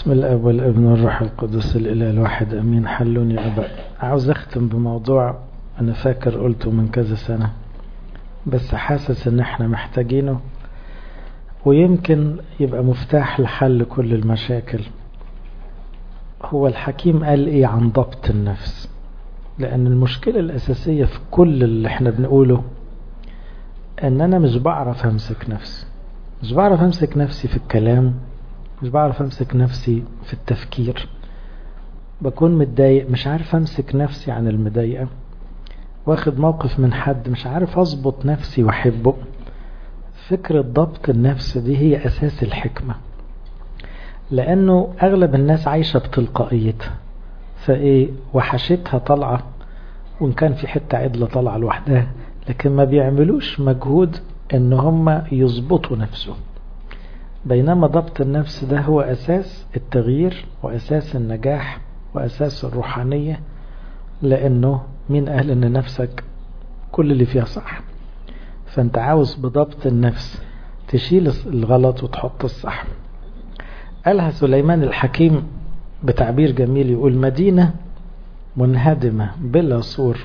بسم الاب والابن والروح القدس الاله الواحد امين حلوني يا ابا عاوز اختم بموضوع انا فاكر قلته من كذا سنة بس حاسس ان احنا محتاجينه ويمكن يبقى مفتاح لحل كل المشاكل هو الحكيم قال ايه عن ضبط النفس لان المشكلة الاساسية في كل اللي احنا بنقوله ان انا مش بعرف امسك نفسي مش بعرف امسك نفسي في الكلام مش بعرف امسك نفسي في التفكير بكون متضايق مش عارف امسك نفسي عن المضايقة واخد موقف من حد مش عارف اظبط نفسي واحبه فكرة ضبط النفس دي هي اساس الحكمة لانه اغلب الناس عايشة بتلقائيتها فايه وحشتها طالعة وان كان في حتة عدلة طالعة لوحدها لكن ما بيعملوش مجهود ان هم يظبطوا نفسهم بينما ضبط النفس ده هو أساس التغيير وأساس النجاح وأساس الروحانية لأنه مين قال أن نفسك كل اللي فيها صح فأنت عاوز بضبط النفس تشيل الغلط وتحط الصح قالها سليمان الحكيم بتعبير جميل يقول مدينة منهدمة بلا سور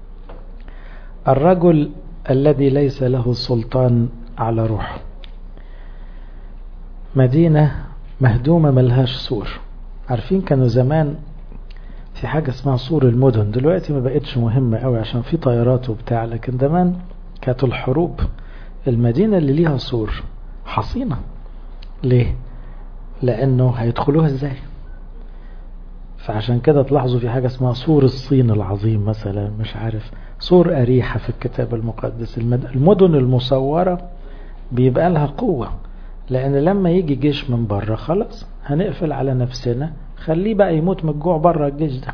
الرجل الذي ليس له سلطان على روحه مدينة مهدومة ملهاش سور عارفين كانوا زمان في حاجة اسمها سور المدن دلوقتي ما بقتش مهمة قوي عشان في طيارات وبتاع لكن زمان كانت الحروب المدينة اللي ليها سور حصينة ليه لانه هيدخلوها ازاي فعشان كده تلاحظوا في حاجة اسمها سور الصين العظيم مثلا مش عارف سور أريحة في الكتاب المقدس المدن المصورة بيبقى لها قوة لأن لما يجي جيش من بره خلاص هنقفل على نفسنا خليه بقى يموت من الجوع بره الجيش ده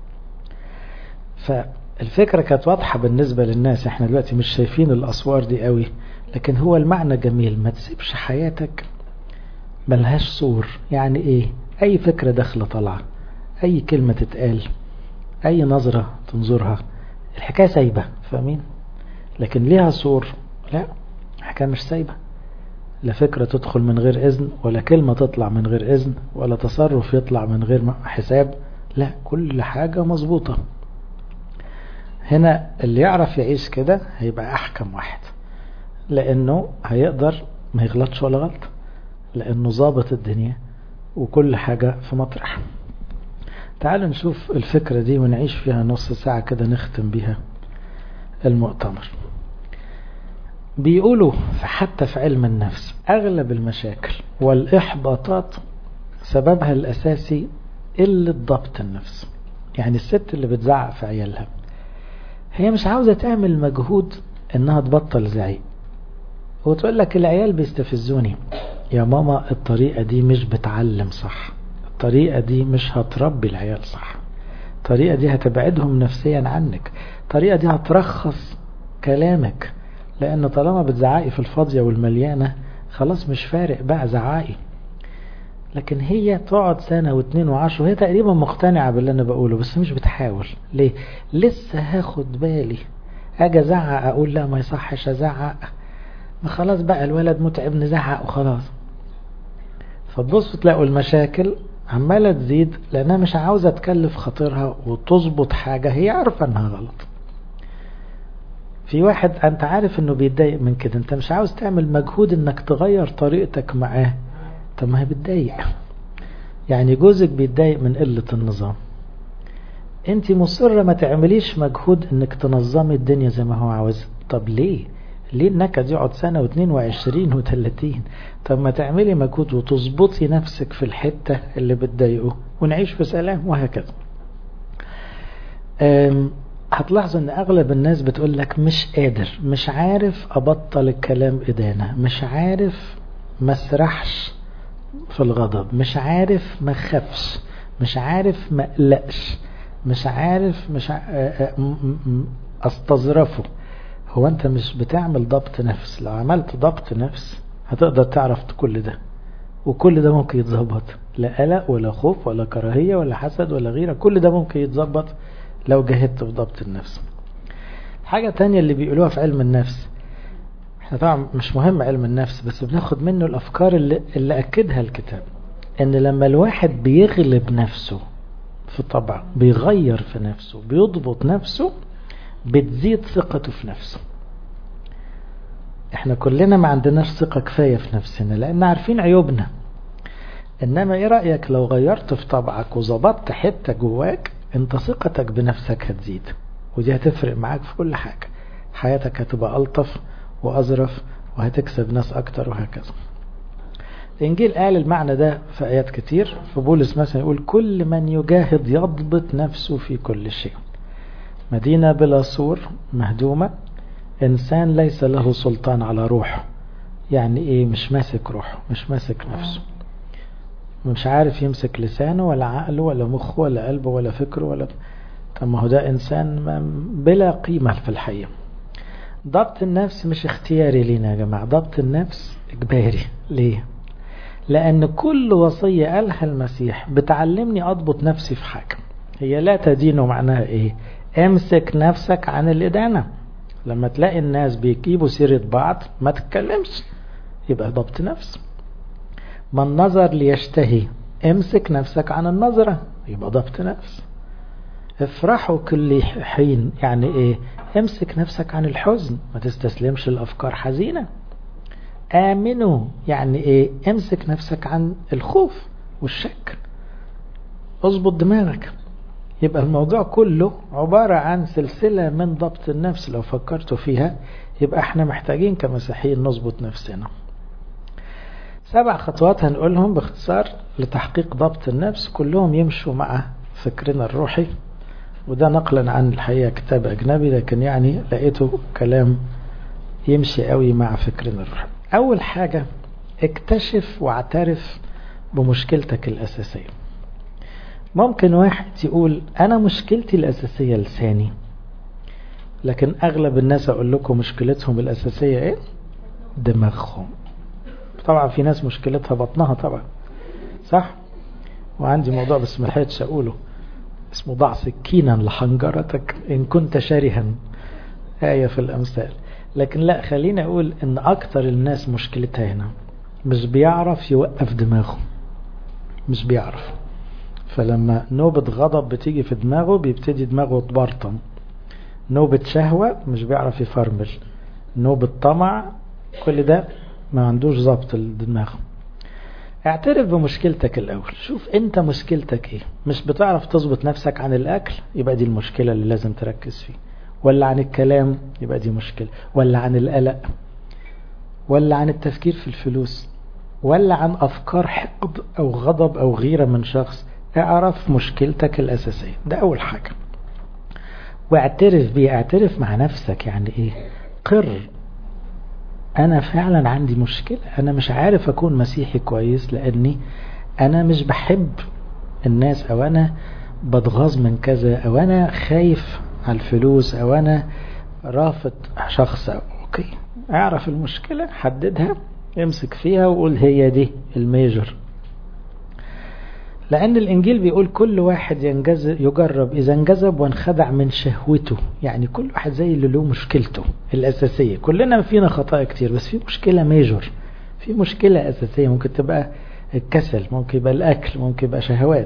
فالفكرة كانت واضحة بالنسبة للناس احنا دلوقتي مش شايفين الأسوار دي قوي لكن هو المعنى جميل ما تسيبش حياتك ملهاش سور يعني ايه اي فكرة داخلة طالعة اي كلمة تتقال اي نظرة تنظرها الحكاية سايبة فاهمين لكن ليها سور لا الحكاية مش سايبة لا فكرة تدخل من غير إذن ولا كلمة تطلع من غير إذن ولا تصرف يطلع من غير حساب لا كل حاجة مظبوطة هنا اللي يعرف يعيش كده هيبقى أحكم واحد لأنه هيقدر ما يغلطش ولا غلط لأنه ظابط الدنيا وكل حاجة في مطرح تعالوا نشوف الفكرة دي ونعيش فيها نص ساعة كده نختم بيها المؤتمر بيقولوا حتى في علم النفس أغلب المشاكل والإحباطات سببها الأساسي قلة ضبط النفس يعني الست اللي بتزعق في عيالها هي مش عاوزة تعمل مجهود انها تبطل زعيق وتقول لك العيال بيستفزوني يا ماما الطريقة دي مش بتعلم صح الطريقة دي مش هتربي العيال صح الطريقة دي هتبعدهم نفسيا عنك الطريقة دي هترخص كلامك لأن طالما بتزعقي في الفاضية والمليانة خلاص مش فارق بقى زعقي لكن هي تقعد سنة واثنين وعشر وهي تقريبا مقتنعة باللي أنا بقوله بس مش بتحاول ليه لسه هاخد بالي أجي أزعق أقول لا ما يصحش أزعق ما خلاص بقى الولد متعب نزعق وخلاص فتبصوا تلاقوا المشاكل عمالة تزيد لأنها مش عاوزة تكلف خاطرها وتظبط حاجة هي عارفة أنها غلط في واحد انت عارف انه بيتضايق من كده انت مش عاوز تعمل مجهود انك تغير طريقتك معاه طب ما هي بتضايق يعني جوزك بيتضايق من قلة النظام انت مصرة ما تعمليش مجهود انك تنظمي الدنيا زي ما هو عاوز طب ليه ليه النكد يقعد سنة واثنين وعشرين وثلاثين طب ما تعملي مجهود وتظبطي نفسك في الحتة اللي بتضايقه ونعيش في سلام وهكذا هتلاحظوا ان اغلب الناس بتقول لك مش قادر مش عارف ابطل الكلام ادانة مش عارف ما اسرحش في الغضب مش عارف ما خافش مش عارف ما اقلقش مش عارف مش ع... استظرفه هو انت مش بتعمل ضبط نفس لو عملت ضبط نفس هتقدر تعرف كل ده وكل ده ممكن يتظبط لا قلق ولا خوف ولا كراهية ولا حسد ولا غيره كل ده ممكن يتظبط لو جهدت في ضبط النفس حاجة تانية اللي بيقولوها في علم النفس احنا طبعا مش مهم علم النفس بس بناخد منه الأفكار اللي, اللي أكدها الكتاب ان لما الواحد بيغلب نفسه في طبعه بيغير في نفسه بيضبط نفسه بتزيد ثقته في نفسه احنا كلنا ما عندناش ثقة كفاية في نفسنا لان عارفين عيوبنا انما ايه رأيك لو غيرت في طبعك وظبطت حتة جواك انت ثقتك بنفسك هتزيد ودي هتفرق معاك في كل حاجة حياتك هتبقى ألطف وأظرف وهتكسب ناس أكتر وهكذا الإنجيل قال المعنى ده في آيات كتير في بولس مثلا يقول كل من يجاهد يضبط نفسه في كل شيء مدينة بلا سور مهدومة إنسان ليس له سلطان على روحه يعني إيه مش ماسك روحه مش ماسك نفسه مش عارف يمسك لسانه ولا عقله ولا مخه ولا قلبه ولا فكره ولا طب ما هو ده إنسان بلا قيمة في الحقيقة ضبط النفس مش اختياري لينا يا جماعة ضبط النفس إجباري ليه لأن كل وصية قالها المسيح بتعلمني أضبط نفسي في حاجة هي لا تدين معناها إيه امسك نفسك عن الإدانة لما تلاقي الناس بيجيبوا سيرة بعض ما تتكلمش يبقى ضبط نفس من نظر ليشتهي امسك نفسك عن النظرة يبقى ضبط نفس افرحوا كل حين يعني ايه امسك نفسك عن الحزن ما تستسلمش الافكار حزينة امنوا يعني ايه امسك نفسك عن الخوف والشك اظبط دماغك يبقى الموضوع كله عبارة عن سلسلة من ضبط النفس لو فكرتوا فيها يبقى احنا محتاجين كمسيحيين نظبط نفسنا سبع خطوات هنقولهم باختصار لتحقيق ضبط النفس كلهم يمشوا مع فكرنا الروحي وده نقلا عن الحقيقة كتاب أجنبي لكن يعني لقيته كلام يمشي قوي مع فكرنا الروحي أول حاجة اكتشف واعترف بمشكلتك الأساسية ممكن واحد يقول أنا مشكلتي الأساسية لساني لكن أغلب الناس أقول لكم مشكلتهم الأساسية إيه دماغهم طبعا في ناس مشكلتها بطنها طبعا صح وعندي موضوع بس ما لحقتش أقوله اسمه ضع سكينا لحنجرتك إن كنت شرها آية في الأمثال لكن لا خليني أقول إن أكتر الناس مشكلتها هنا مش بيعرف يوقف دماغه مش بيعرف فلما نوبة غضب بتيجي في دماغه بيبتدي دماغه تبرطم نوبة شهوة مش بيعرف يفرمل نوبة طمع كل ده ما عندوش ضبط الدماغ اعترف بمشكلتك الأول شوف انت مشكلتك ايه مش بتعرف تظبط نفسك عن الأكل يبقى دي المشكلة اللي لازم تركز فيه ولا عن الكلام يبقى دي مشكلة ولا عن القلق ولا عن التفكير في الفلوس ولا عن أفكار حقد أو غضب أو غيرة من شخص اعرف مشكلتك الأساسية ده أول حاجة واعترف بيه اعترف مع نفسك يعني ايه قر انا فعلا عندي مشكلة انا مش عارف اكون مسيحي كويس لاني انا مش بحب الناس او انا بتغاظ من كذا او انا خايف على الفلوس او انا رافض شخص اوكي اعرف المشكلة حددها امسك فيها وقول هي دي الميجر لأن الإنجيل بيقول كل واحد ينجذب يجرب إذا انجذب وانخدع من شهوته يعني كل واحد زي اللي له مشكلته الأساسية كلنا فينا خطايا كتير بس في مشكلة ميجور في مشكلة أساسية ممكن تبقى الكسل ممكن يبقى الأكل ممكن يبقى شهوات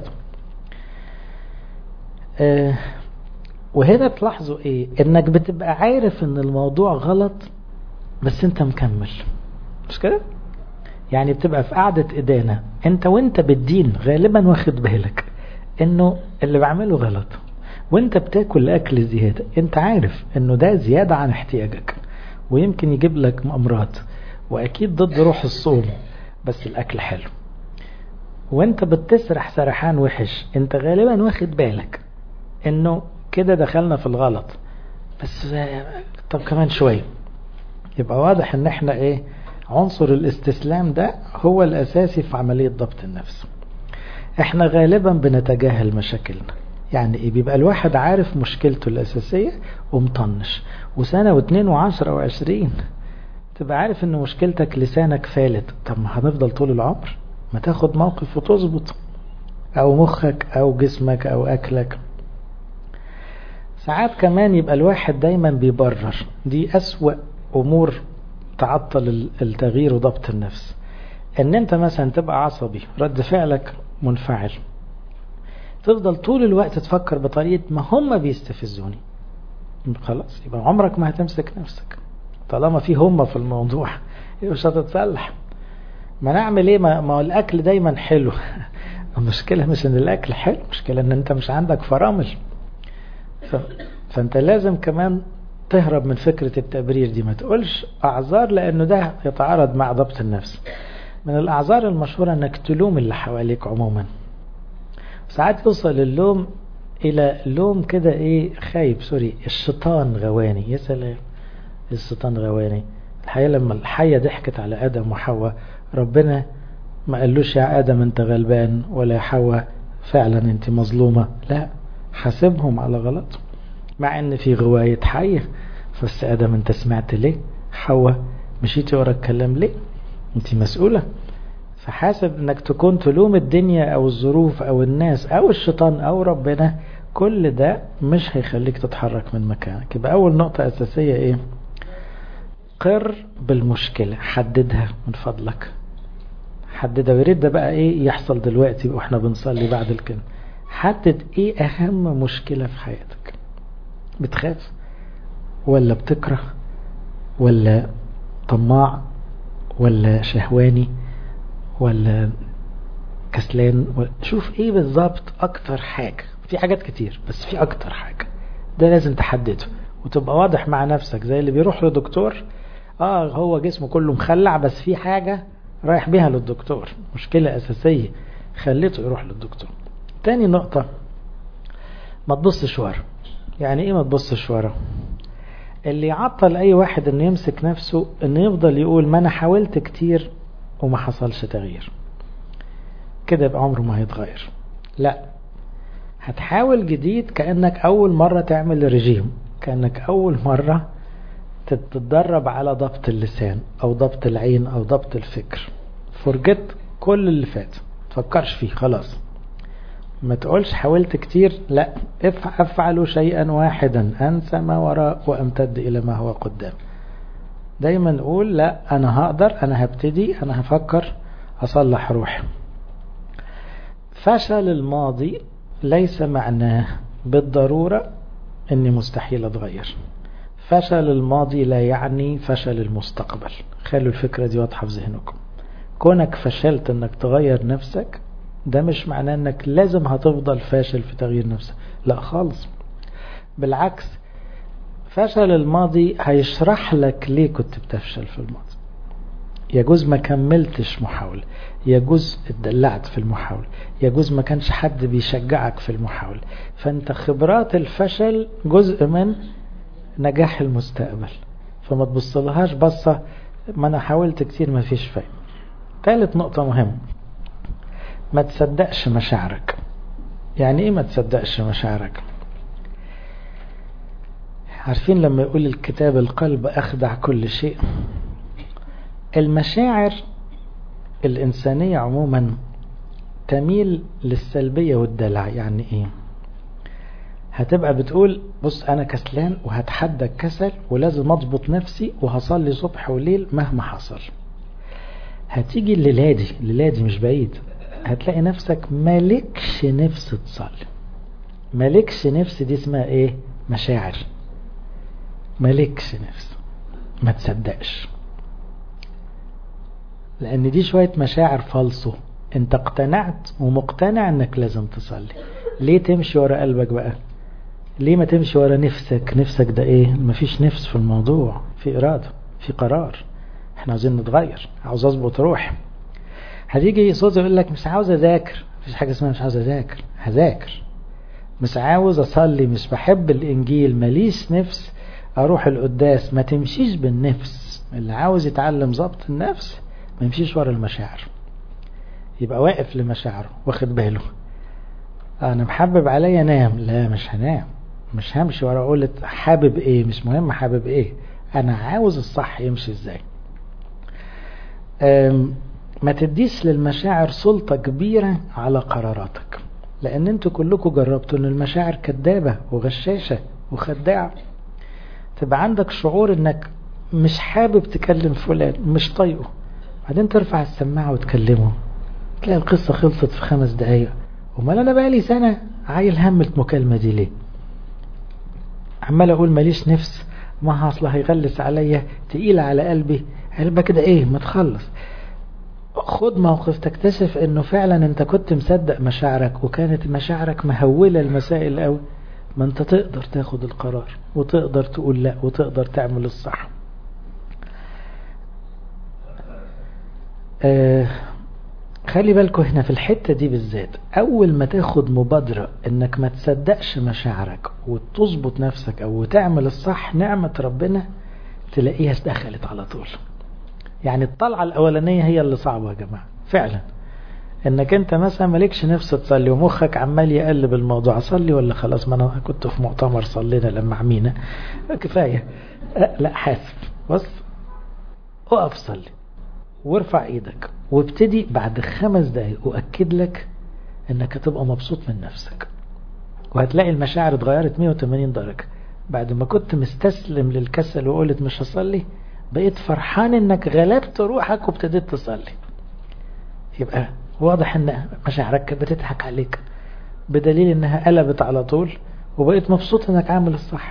آه وهنا تلاحظوا إيه إنك بتبقى عارف إن الموضوع غلط بس أنت مكمل مش كده؟ يعني بتبقى في قعدة إدانة انت وانت بالدين غالبا واخد بالك انه اللي بعمله غلط وانت بتاكل اكل زيادة انت عارف انه ده زيادة عن احتياجك ويمكن يجيب لك امراض واكيد ضد روح الصوم بس الاكل حلو وانت بتسرح سرحان وحش انت غالبا واخد بالك انه كده دخلنا في الغلط بس طب كمان شوية يبقى واضح ان احنا ايه عنصر الاستسلام ده هو الأساسي في عملية ضبط النفس احنا غالبا بنتجاهل مشاكلنا يعني ايه بيبقى الواحد عارف مشكلته الأساسية ومطنش وسنة واثنين وعشرة وعشرين تبقى عارف ان مشكلتك لسانك فالت طب ما هنفضل طول العمر ما تاخد موقف وتظبط او مخك او جسمك او اكلك ساعات كمان يبقى الواحد دايما بيبرر دي أسوأ أمور تعطل التغيير وضبط النفس ان انت مثلا تبقى عصبي رد فعلك منفعل تفضل طول الوقت تفكر بطريقة ما هم بيستفزوني خلاص يبقى عمرك ما هتمسك نفسك طالما في هم في الموضوع مش هتتصلح ما نعمل ايه ما, ما الاكل دايما حلو المشكلة مش ان الاكل حلو المشكلة ان انت مش عندك فرامل ف... فانت لازم كمان تهرب من فكرة التبرير دي ما تقولش اعذار لانه ده يتعارض مع ضبط النفس من الاعذار المشهورة انك تلوم اللي حواليك عموما ساعات يوصل اللوم الى لوم كده ايه خايب سوري الشيطان غواني يا سلام الشيطان غواني الحقيقة لما الحية ضحكت على ادم وحواء ربنا ما قالوش يا ادم انت غلبان ولا يا حواء فعلا انت مظلومة لا حاسبهم على غلط مع ان في غواية حية بس ادم انت سمعت ليه حواء مشيتي ورا الكلام ليه انت مسؤولة فحاسب انك تكون تلوم الدنيا او الظروف او الناس او الشيطان او ربنا كل ده مش هيخليك تتحرك من مكانك يبقى اول نقطة اساسية ايه قر بالمشكلة حددها من فضلك حددها ويريد ده بقى ايه يحصل دلوقتي واحنا بنصلي بعد الكلمة حدد ايه اهم مشكلة في حياتك بتخاف ولا بتكره ولا طماع ولا شهواني ولا كسلان شوف ايه بالظبط اكتر حاجة في حاجات كتير بس في اكتر حاجة ده لازم تحدده وتبقى واضح مع نفسك زي اللي بيروح لدكتور اه هو جسمه كله مخلع بس في حاجة رايح بيها للدكتور مشكلة اساسية خليته يروح للدكتور تاني نقطة ما تبصش ورا يعني ايه ما تبصش ورا اللي يعطل اي واحد انه يمسك نفسه انه يفضل يقول ما انا حاولت كتير وما حصلش تغيير كده يبقى عمره ما هيتغير لا هتحاول جديد كأنك أول مرة تعمل رجيم كأنك أول مرة تتدرب على ضبط اللسان أو ضبط العين أو ضبط الفكر فرجت كل اللي فات تفكرش فيه خلاص ما تقولش حاولت كتير لا افعل شيئا واحدا أنسى ما وراء وأمتد إلى ما هو قدام دايما نقول لا أنا هقدر أنا هبتدي أنا هفكر أصلح روحي فشل الماضي ليس معناه بالضرورة أني مستحيل أتغير فشل الماضي لا يعني فشل المستقبل خلوا الفكرة دي واضحة في ذهنكم كونك فشلت أنك تغير نفسك ده مش معناه أنك لازم هتفضل فاشل في تغيير نفسك لا خالص بالعكس فشل الماضي هيشرح لك ليه كنت بتفشل في الماضي يجوز ما كملتش محاولة يجوز اتدلعت في المحاولة يجوز ما كانش حد بيشجعك في المحاولة فانت خبرات الفشل جزء من نجاح المستقبل فما تبصلهاش بصة ما انا حاولت كتير ما فيش فايدة ثالث نقطة مهمة ما تصدقش مشاعرك يعني ايه ما تصدقش مشاعرك عارفين لما يقول الكتاب القلب أخدع كل شيء المشاعر الإنسانية عموما تميل للسلبية والدلع يعني إيه هتبقى بتقول بص أنا كسلان وهتحدى الكسل ولازم أضبط نفسي وهصلي صبح وليل مهما حصل هتيجي الليلة دي الليلة دي مش بعيد هتلاقي نفسك مالكش نفس تصلي مالكش نفس دي اسمها ايه مشاعر مالكش نفس ما تصدقش لان دي شوية مشاعر فالصو انت اقتنعت ومقتنع انك لازم تصلي ليه تمشي ورا قلبك بقى ليه ما تمشي ورا نفسك نفسك ده ايه مفيش نفس في الموضوع في ارادة في قرار احنا عاوزين نتغير عاوز اظبط روحي هتيجي صوت يقول لك مش عاوز اذاكر مفيش حاجة اسمها مش عاوز اذاكر هذاكر مش عاوز اصلي مش بحب الانجيل ماليش نفس اروح القداس ما تمشيش بالنفس اللي عاوز يتعلم ضبط النفس ما يمشيش ورا المشاعر يبقى واقف لمشاعره واخد باله انا محبب عليا انام لا مش هنام مش همشي ورا اقول حابب ايه مش مهم حابب ايه انا عاوز الصح يمشي ازاي ما تديش للمشاعر سلطة كبيرة على قراراتك لان انتوا كلكم جربتوا ان المشاعر كدابة وغشاشة وخداعة تبقى عندك شعور انك مش حابب تكلم فلان مش طايقه بعدين ترفع السماعة وتكلمه تلاقي القصة خلصت في خمس دقايق امال انا بقالي سنة عايل هم المكالمة دي ليه عمال اقول ماليش نفس ما اصل هيغلس عليا تقيل على قلبي قلبك كده ايه ما تخلص خد موقف تكتشف انه فعلا انت كنت مصدق مشاعرك وكانت مشاعرك مهولة المسائل قوي ما انت تقدر تاخد القرار وتقدر تقول لا وتقدر تعمل الصح آه خلي بالكوا هنا في الحتة دي بالذات أول ما تاخد مبادرة إنك ما تصدقش مشاعرك وتظبط نفسك أو تعمل الصح نعمة ربنا تلاقيها دخلت على طول يعني الطلعة الأولانية هي اللي صعبة يا جماعة فعلا إنك أنت مثلا مالكش نفس تصلي ومخك عمال يقلب الموضوع أصلي ولا خلاص ما أنا كنت في مؤتمر صلينا لما عمينا كفاية لا حاسب بص اقف صلي وارفع ايدك وابتدي بعد خمس دقايق واكد لك انك هتبقى مبسوط من نفسك وهتلاقي المشاعر اتغيرت 180 درجة بعد ما كنت مستسلم للكسل وقلت مش هصلي بقيت فرحان انك غلبت روحك وابتديت تصلي يبقى واضح ان مشاعرك بتضحك عليك بدليل انها قلبت على طول وبقيت مبسوط انك عامل الصح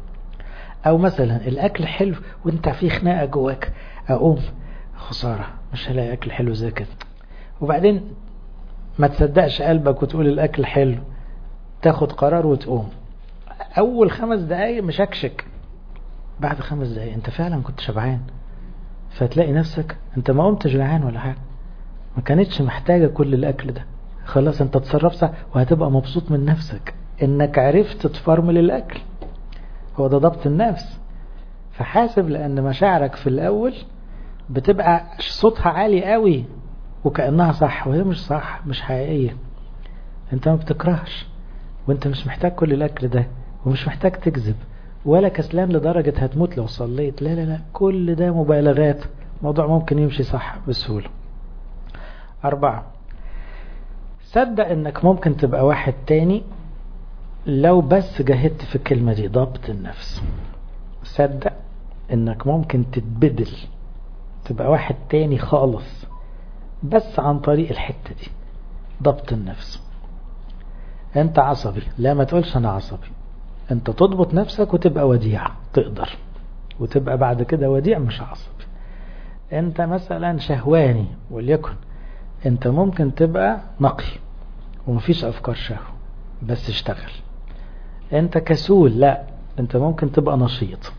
او مثلا الاكل حلو وانت في خناقه جواك اقوم خسارة مش هلاقي أكل حلو زي كده وبعدين ما تصدقش قلبك وتقول الأكل حلو تاخد قرار وتقوم أول خمس دقايق مش أكشك بعد خمس دقايق أنت فعلا كنت شبعان فتلاقي نفسك أنت ما قمتش جعان ولا حاجة ما كانتش محتاجة كل الأكل ده خلاص أنت تصرف صح وهتبقى مبسوط من نفسك إنك عرفت تفرمل الأكل هو ده ضبط النفس فحاسب لأن مشاعرك في الأول بتبقى صوتها عالي قوي وكأنها صح وهي مش صح مش حقيقية انت ما بتكرهش وانت مش محتاج كل الاكل ده ومش محتاج تكذب ولا كسلان لدرجة هتموت لو صليت لا لا لا كل ده مبالغات موضوع ممكن يمشي صح بسهولة أربعة صدق انك ممكن تبقى واحد تاني لو بس جاهدت في الكلمة دي ضبط النفس صدق انك ممكن تتبدل تبقى واحد تاني خالص بس عن طريق الحتة دي ضبط النفس انت عصبي لا ما تقولش انا عصبي انت تضبط نفسك وتبقى وديع تقدر وتبقى بعد كده وديع مش عصبي انت مثلا شهواني وليكن انت ممكن تبقى نقي ومفيش افكار شهوة بس اشتغل انت كسول لا انت ممكن تبقى نشيط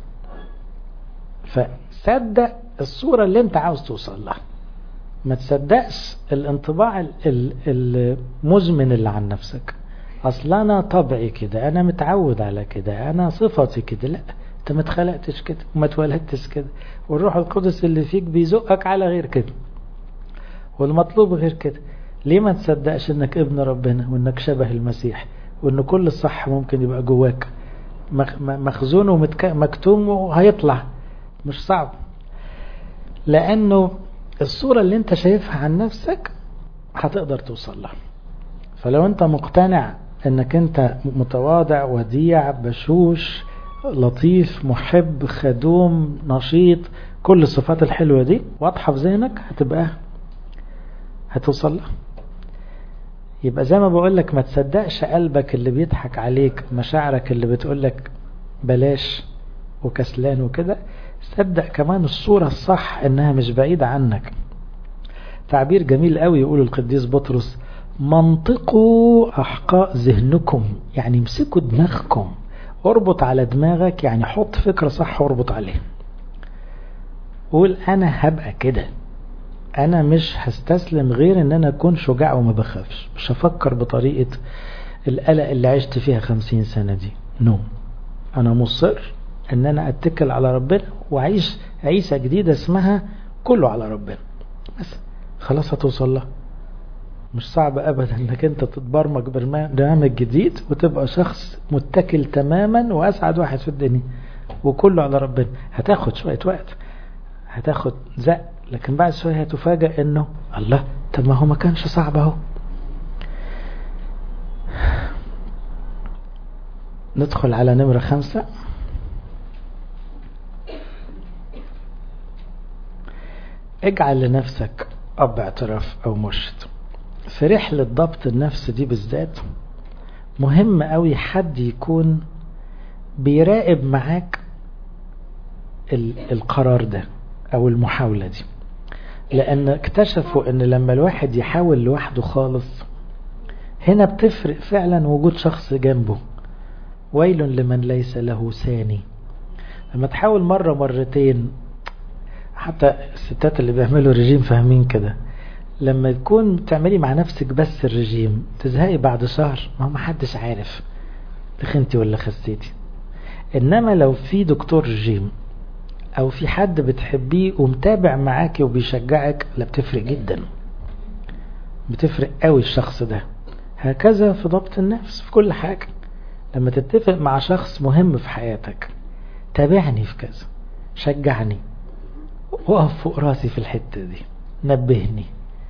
فصدق الصورة اللي انت عاوز توصل لها ما تصدقش الانطباع المزمن اللي عن نفسك اصل انا طبعي كده انا متعود على كده انا صفتي كده لا انت ما اتخلقتش كده وما اتولدتش كده والروح القدس اللي فيك بيزقك على غير كده والمطلوب غير كده ليه ما تصدقش انك ابن ربنا وانك شبه المسيح وان كل الصح ممكن يبقى جواك مخزون ومكتوم وهيطلع مش صعب لانه الصورة اللي انت شايفها عن نفسك هتقدر توصل لها فلو انت مقتنع انك انت متواضع وديع بشوش لطيف محب خدوم نشيط كل الصفات الحلوة دي واضحة في ذهنك هتبقى هتوصل لها يبقى زي ما بقول لك ما تصدقش قلبك اللي بيضحك عليك مشاعرك اللي بتقول لك بلاش وكسلان وكده صدق كمان الصورة الصح انها مش بعيدة عنك تعبير جميل قوي يقول القديس بطرس منطقوا احقاء ذهنكم يعني امسكوا دماغكم اربط على دماغك يعني حط فكرة صح واربط عليها قول انا هبقى كده انا مش هستسلم غير ان انا اكون شجاع وما بخافش مش هفكر بطريقة القلق اللي عشت فيها خمسين سنة دي نو no. انا مصر ان انا اتكل على ربنا واعيش عيسى جديدة اسمها كله على ربنا بس خلاص هتوصل لها مش صعب ابدا انك انت تتبرمج برنامج جديد وتبقى شخص متكل تماما واسعد واحد في الدنيا وكله على ربنا هتاخد شوية وقت هتاخد زق لكن بعد شوية هتفاجأ انه الله طب ما هو ما كانش صعب اهو ندخل على نمرة خمسة اجعل لنفسك اب اعتراف او مرشد في رحلة ضبط النفس دي بالذات مهم قوي حد يكون بيراقب معاك القرار ده او المحاولة دي لان اكتشفوا ان لما الواحد يحاول لوحده خالص هنا بتفرق فعلا وجود شخص جنبه ويل لمن ليس له ثاني لما تحاول مرة مرتين حتى الستات اللي بيعملوا رجيم فاهمين كده لما تكون بتعملي مع نفسك بس الرجيم تزهقي بعد شهر ما هو محدش عارف تخنتي ولا خسيتي انما لو في دكتور رجيم او في حد بتحبيه ومتابع معاكي وبيشجعك لا بتفرق جدا بتفرق قوي الشخص ده هكذا في ضبط النفس في كل حاجة لما تتفق مع شخص مهم في حياتك تابعني في كذا شجعني وقف فوق راسي في الحتة دي نبهني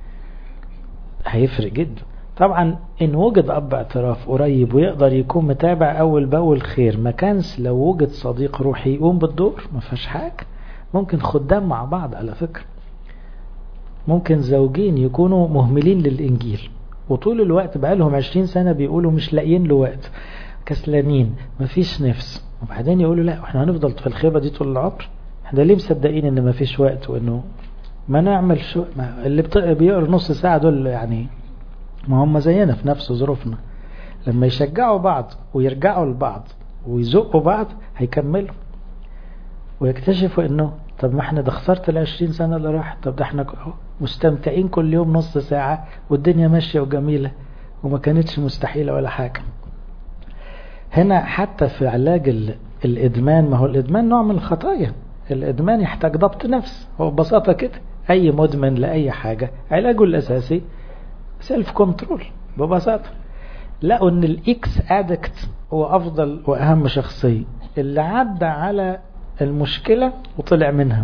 هيفرق جدا طبعا ان وجد اب اعتراف قريب ويقدر يكون متابع اول باول خير ما كانش لو وجد صديق روحي يقوم بالدور ما فيهاش حاجه ممكن خدام مع بعض على فكره ممكن زوجين يكونوا مهملين للانجيل وطول الوقت بقالهم عشرين سنة بيقولوا مش لاقيين له وقت كسلانين مفيش نفس وبعدين يقولوا لا احنا هنفضل في الخيبة دي طول العمر احنا ليه مصدقين ان مفيش وقت وانه ما نعمل شو ما اللي بيقروا نص ساعة دول يعني ما هم زينا في نفس ظروفنا لما يشجعوا بعض ويرجعوا لبعض ويزقوا بعض هيكملوا ويكتشفوا انه طب ما احنا ده خسرت ال 20 سنة اللي راحت طب ده احنا مستمتعين كل يوم نص ساعة والدنيا ماشية وجميلة وما كانتش مستحيلة ولا حاجة هنا حتى في علاج الإدمان ما هو الإدمان نوع من الخطايا الإدمان يحتاج ضبط نفس هو ببساطة كده أي مدمن لأي حاجة علاجه الأساسي سيلف كنترول ببساطة لقوا ان الاكس ادكت هو افضل واهم شخصية اللي عدى على المشكلة وطلع منها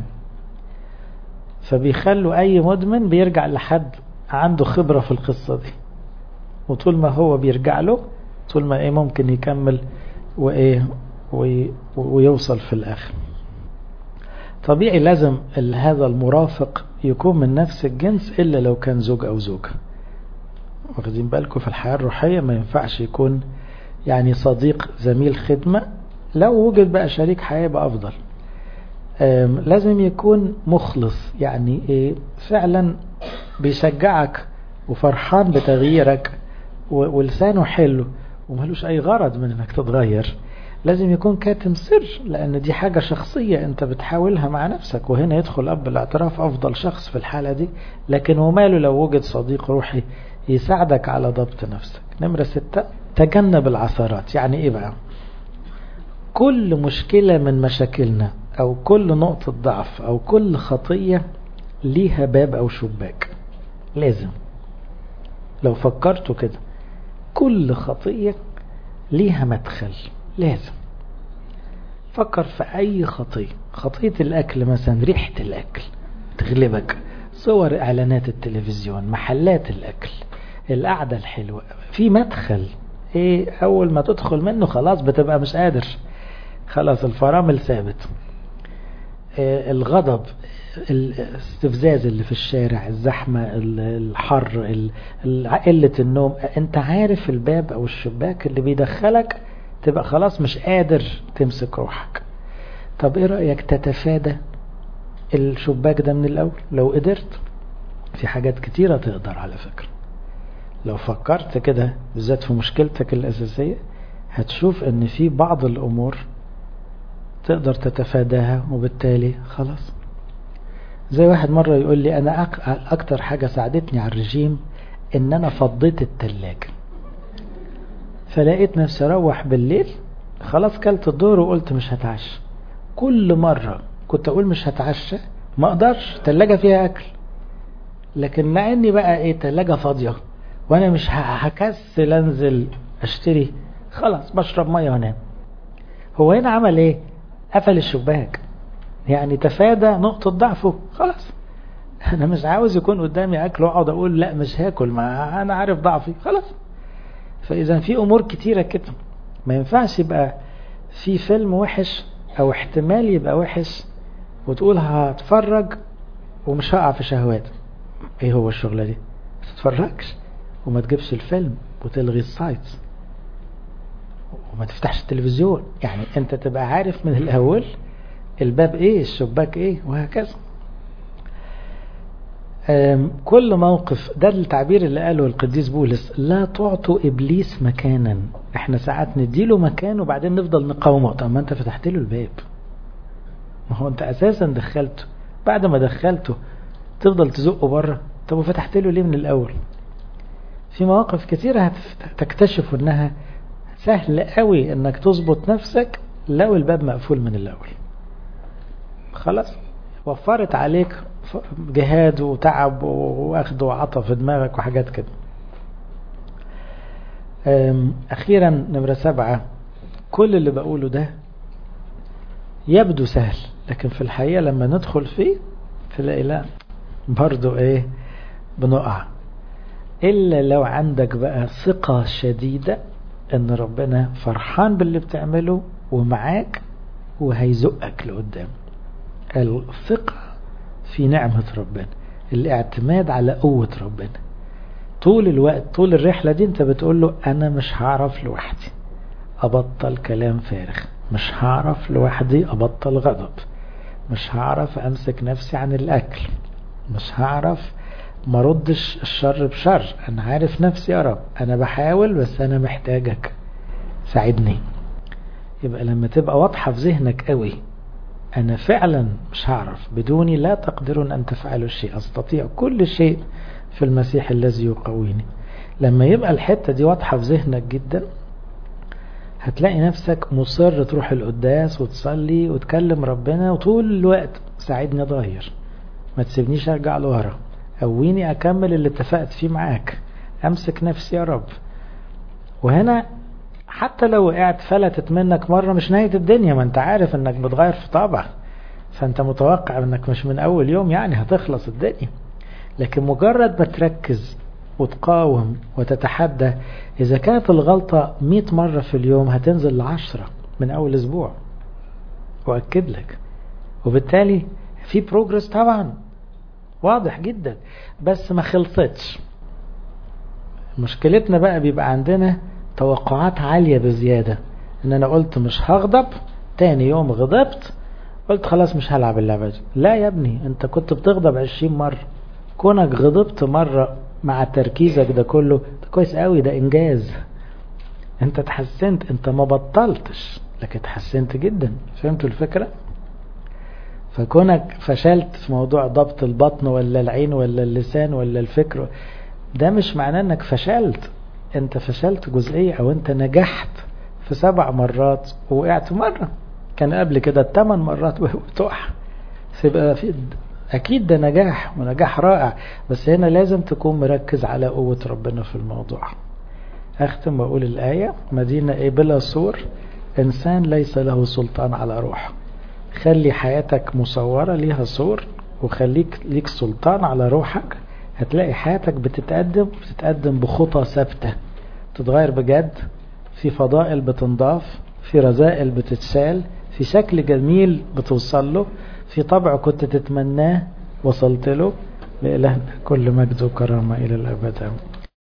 فبيخلوا اي مدمن بيرجع لحد عنده خبرة في القصة دي وطول ما هو بيرجع له طول ما ايه ممكن يكمل وايه ويوصل في الاخر طبيعي لازم هذا المرافق يكون من نفس الجنس الا لو كان زوج او زوجه واخدين بالكم في الحياة الروحية ما ينفعش يكون يعني صديق زميل خدمة لو وجد بقى شريك حياة يبقى أفضل لازم يكون مخلص يعني إيه فعلا بيشجعك وفرحان بتغييرك ولسانه حلو ومالوش أي غرض من إنك تتغير لازم يكون كاتم سر لأن دي حاجة شخصية أنت بتحاولها مع نفسك وهنا يدخل أب الاعتراف أفضل شخص في الحالة دي لكن وماله لو وجد صديق روحي يساعدك على ضبط نفسك نمرة ستة تجنب العثرات يعني ايه بقى كل مشكلة من مشاكلنا او كل نقطة ضعف او كل خطية ليها باب او شباك لازم لو فكرتوا كده كل خطية ليها مدخل لازم فكر في اي خطية خطية الاكل مثلا ريحة الاكل تغلبك صور اعلانات التلفزيون محلات الاكل القعدة الحلوة في مدخل ايه اول ما تدخل منه خلاص بتبقى مش قادر خلاص الفرامل ثابت إيه الغضب الاستفزاز اللي في الشارع الزحمة الحر قلة النوم انت عارف الباب او الشباك اللي بيدخلك تبقى خلاص مش قادر تمسك روحك طب ايه رأيك تتفادى الشباك ده من الاول لو قدرت في حاجات كتيرة تقدر على فكرة لو فكرت كده بالذات في مشكلتك الأساسية هتشوف ان في بعض الأمور تقدر تتفاداها وبالتالي خلاص زي واحد مرة يقول لي أنا أكتر حاجة ساعدتني على الرجيم إن أنا فضيت التلاجة فلقيت نفسي أروح بالليل خلاص كلت الدور وقلت مش هتعشى كل مرة كنت أقول مش هتعشى ما أقدرش التلاجة فيها أكل لكن مع إني بقى إيه تلاجة فاضية وأنا مش هكسل أنزل أشتري خلاص بشرب مية وأنام هو هنا عمل إيه قفل الشباك يعني تفادى نقطة ضعفه خلاص انا مش عاوز يكون قدامي اكل واقعد اقول لا مش هاكل ما انا عارف ضعفي خلاص فاذا في امور كتيرة كده ما ينفعش يبقى في فيلم وحش او احتمال يبقى وحش وتقول هتفرج ومش هقع في شهوات ايه هو الشغلة دي ما تتفرجش وما تجيبش الفيلم وتلغي السايتس وما تفتحش التلفزيون يعني انت تبقى عارف من الاول الباب ايه الشباك ايه وهكذا كل موقف ده التعبير اللي قاله القديس بولس لا تعطوا ابليس مكانا احنا ساعات نديله مكان وبعدين نفضل نقاومه طب ما انت فتحت له الباب ما هو انت اساسا دخلته بعد ما دخلته تفضل تزقه بره طب وفتحت له ليه من الاول في مواقف كثيرة هتكتشف انها سهل قوي انك تظبط نفسك لو الباب مقفول من الاول خلاص وفرت عليك جهاد وتعب واخد وعطى في دماغك وحاجات كده اخيرا نمرة سبعة كل اللي بقوله ده يبدو سهل لكن في الحقيقة لما ندخل فيه تلاقي لا برضو ايه بنقع الا لو عندك بقى ثقة شديدة ان ربنا فرحان باللي بتعمله ومعاك وهيزقك لقدام الثقة في نعمة ربنا الاعتماد على قوة ربنا طول الوقت طول الرحلة دي انت بتقول له انا مش هعرف لوحدي ابطل كلام فارغ مش هعرف لوحدي ابطل غضب مش هعرف امسك نفسي عن الاكل مش هعرف ما ردش الشر بشر انا عارف نفسي يا رب انا بحاول بس انا محتاجك ساعدني يبقى لما تبقى واضحة في ذهنك قوي انا فعلا مش هعرف بدوني لا تقدرون ان تفعلوا الشيء استطيع كل شيء في المسيح الذي يقويني لما يبقى الحتة دي واضحة في ذهنك جدا هتلاقي نفسك مصر تروح القداس وتصلي وتكلم ربنا وطول الوقت ساعدني اتغير ما تسيبنيش ارجع لورا قويني اكمل اللي اتفقت فيه معاك امسك نفسي يا رب وهنا حتى لو وقعت فلتت منك مرة مش نهاية الدنيا ما انت عارف انك بتغير في طبعك فانت متوقع انك مش من اول يوم يعني هتخلص الدنيا لكن مجرد ما تركز وتقاوم وتتحدى اذا كانت الغلطة 100 مرة في اليوم هتنزل لعشرة من اول اسبوع واكد لك وبالتالي في بروجرس طبعا واضح جدا بس ما خلصتش مشكلتنا بقى بيبقى عندنا توقعات عالية بزيادة ان انا قلت مش هغضب تاني يوم غضبت قلت خلاص مش هلعب اللعبة دي لا يا ابني انت كنت بتغضب عشرين مرة كونك غضبت مرة مع تركيزك ده كله ده كويس قوي ده انجاز انت تحسنت انت ما بطلتش لكن تحسنت جدا فهمتوا الفكرة فكونك فشلت في موضوع ضبط البطن ولا العين ولا اللسان ولا الفكر ده مش معناه انك فشلت انت فشلت جزئية او انت نجحت في سبع مرات ووقعت مرة كان قبل كده الثمان مرات وتقع فيبقى في اكيد ده نجاح ونجاح رائع بس هنا لازم تكون مركز على قوة ربنا في الموضوع اختم واقول الآية مدينة ايه بلا سور انسان ليس له سلطان على روحه خلي حياتك مصورة ليها سور وخليك ليك سلطان على روحك هتلاقي حياتك بتتقدم بتتقدم بخطى ثابتة تتغير بجد في فضائل بتنضاف في رذائل بتتسال في شكل جميل بتوصل له في طبع كنت تتمناه وصلت له لإله كل مجد وكرامة إلى الأبد